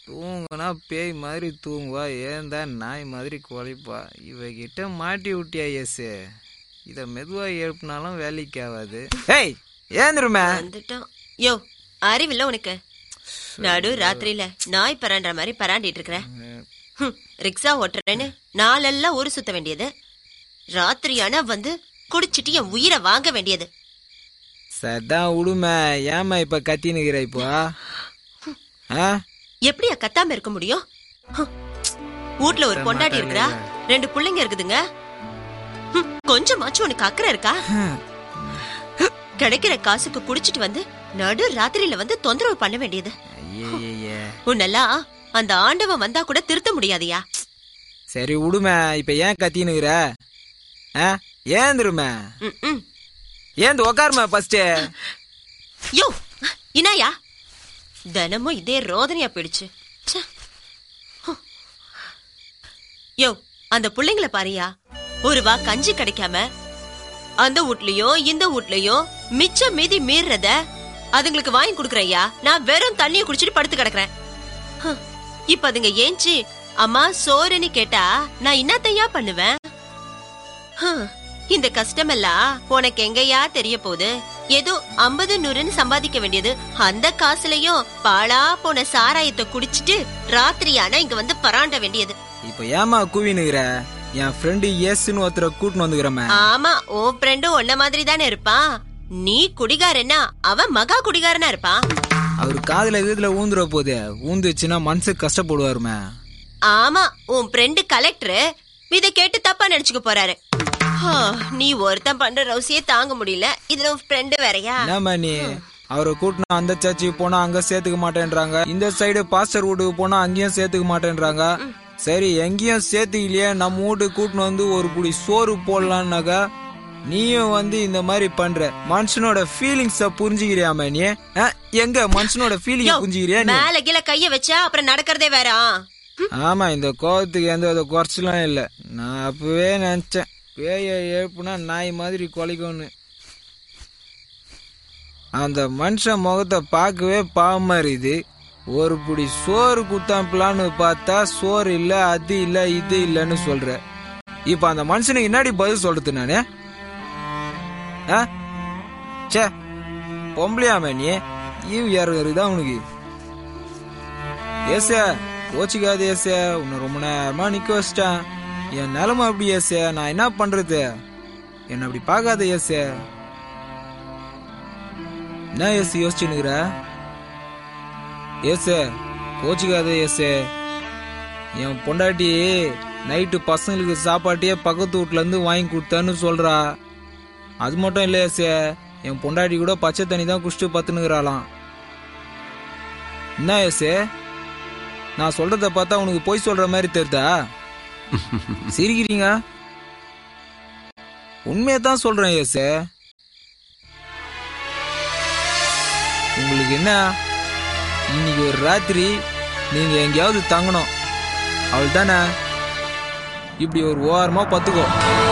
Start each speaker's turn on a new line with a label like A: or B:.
A: தூங்குனா பேய் மாதிரி தூங்குவா ஏந்தா நாய் மாதிரி குலைப்பா இவகிட்ட மாட்டி விட்டியா எஸ் இதை மெதுவா எழுப்பினாலும் வேலைக்கு ஆகாது ஏய் ஏந்திருமே
B: வந்துட்டோம் யோ அறிவில்ல உனக்கு நடு ராத்திரியில நாய் பராண்டுற மாதிரி பராண்டிட்டு இருக்கிற ஹம், ரிக்ஷா ஓட்டுறேன்னு நாளெல்லாம் ஊரு சுத்த வேண்டியது ராத்திரியானா வந்து குடிச்சிட்டு என் உயிரை வாங்க வேண்டியது
A: சதான் விடுமே ஏமா இப்ப கத்தினுக்கிற இப்போ ஆ
B: எப்படியா கத்தாம இருக்க முடியும் ஹம், வீட்ல ஒரு பொண்டாட்டி இருக்கிறா ரெண்டு பிள்ளைங்க இருக்குதுங்க ஹம், கொஞ்சமாச்சும் உனக்கு அக்கறை இருக்கா கிடைக்கிற காசுக்கு குடிச்சிட்டு வந்து நடு ராத்திரியில வந்து தொந்தரவு பண்ண வேண்டியது
A: ஐயே
B: உன்னெல்லாம் அந்த ஆண்டவன் வந்தா கூட திருத்த முடியாதியா
A: சரி விடுமே இப்ப ஏன் கத்தினுக்கிற ஆ ஏந்திருமே
B: ம், ம்.
A: ஏந்து உக்காருமே ஃபர்ஸ்ட்
B: யோ இனாயா தினமும் இதே ரோதனையா போயிடுச்சு ச்சே. ஹம். யோ அந்த புள்ளைங்கள பாரியா ஒரு வா கஞ்சி கிடைக்காம அந்த வீட்லயும் இந்த வீட்லயும் மிச்சம் மீதி மீறத அதுங்களுக்கு வாங்கி கொடுக்கறையா நான் வெறும் தண்ணிய குடிச்சிட்டு படுத்து கிடக்குறேன் ஹம். இப்ப அதுங்க ஏஞ்சி அம்மா சோறுன்னு கேட்டா நான் என்னத்தையா பண்ணுவேன் ஹம். இந்த கஷ்டமெல்லாம் உனக்கு எங்கயா தெரிய போகுது ஏதோ ஐம்பது நூறுன்னு சம்பாதிக்க வேண்டியது அந்த காசுலயும் பாழா போன சாராயத்தை குடிச்சிட்டு ராத்திரியானா இங்க வந்து பராண்ட வேண்டியது
A: இப்ப ஏமா கூவினுக்கிற என் ஃப்ரெண்டு ஏசுன்னு ஒருத்தரை கூட்டின்னு வந்துக்கிறமே
B: ஆமா உன் ஃப்ரெண்டும் உன்ன மாதிரி தானே இருப்பான் நீ குடிகாரன்னா அவன் மகா குடிகாரனா இருப்பான்
A: அவர் காதுல இதுல ஊந்துற போது ஊந்துச்சுன்னா மனசு கஷ்டப்படுவாருமே
B: ஆமா உன் ஃப்ரெண்டு கலெக்டர் இத கேட்டு தப்பா நினைச்சுக்க போறாரு ஹா, நீ ஒருத்தன் பண்ற ரவுசியே தாங்க முடியல இதுல உன் ஃப்ரெண்டு வேறயா
A: என்னம்மா நீ அவரை கூட்டினா அந்த சர்ச்சுக்கு போனா அங்க சேர்த்துக்க மாட்டேன்றாங்க இந்த சைடு பாஸ்டர் வீட்டுக்கு போனா அங்கேயும் சேர்த்துக்க மாட்டேன்றாங்க சரி எங்கேயும் சேர்த்துக்கலையே நம்ம வீட்டுக்கு கூட்டின்னு வந்து ஒரு புடி சோறு போடலான்னாக்கா நீயும் வந்து இந்த மாதிரி பண்ற மனுஷனோட ஃபீலிங்ஸ புரிஞ்சுக்கிறியாம நீ ஆ, எங்க மனுஷனோட ஃபீலிங் புரிஞ்சுக்கிறியா நீ
B: மேல கீழ கைய வச்சா அப்புறம் நடக்கிறதே வேற ஆ.
A: ஆமா இந்த கோவத்துக்கு எந்த வித குறைச்சலும் இல்ல நான் அப்பவே நினைச்சேன் பேய எழுப்புனா நாய் மாதிரி கொலைக்கும்னு அந்த மனுஷன் முகத்தை பார்க்கவே பாவமா இருக்குது ஒரு புடி சோறு குத்தாம்பலான்னு பார்த்தா சோறு இல்ல அது இல்ல இது இல்லன்னு சொல்ற இப்ப அந்த மனுஷனுக்கு என்னடி பதில் சொல்றது நானு ஆ? ச்சே பொம்பளையாம நீ ஈவு இறங்குறதுதான் உனக்கு ஏசே கோச்சிக்காத ஏசே உன்னை ரொம்ப நேரமா நிக்க வச்சிட்டேன் என் நிலைமை அப்படி ஏசே நான் என்ன பண்றது என்ன அப்படி பார்க்காத ஏசே என்ன ஏசு யோசிச்சுனுக்குற ஏசே கோச்சிக்காத ஏசே என் பொண்டாட்டி நைட்டு பசங்களுக்கு சாப்பாட்டையே பக்கத்து வீட்ல இருந்து வாங்கி கொடுத்தான்னு சொல்றா அது மட்டும் இல்ல ஏசே என் பொண்டாட்டி கூட பச்சை தண்ணி தான் குடிச்சிட்டு பத்துனுக்குறாளாம் என்ன ஏசே நான் சொல்றத பார்த்தா உனக்கு பொய் சொல்ற மாதிரி தெரியுதா சிரிக்கிறீங்க உண்மையை தான் சொல்றேன் ஏசே உங்களுக்கு என்ன இன்னைக்கு ஒரு ராத்திரி நீங்க எங்கேயாவது தங்கணும் அவள் தானே இப்படி ஒரு ஓரமா பத்துக்கோ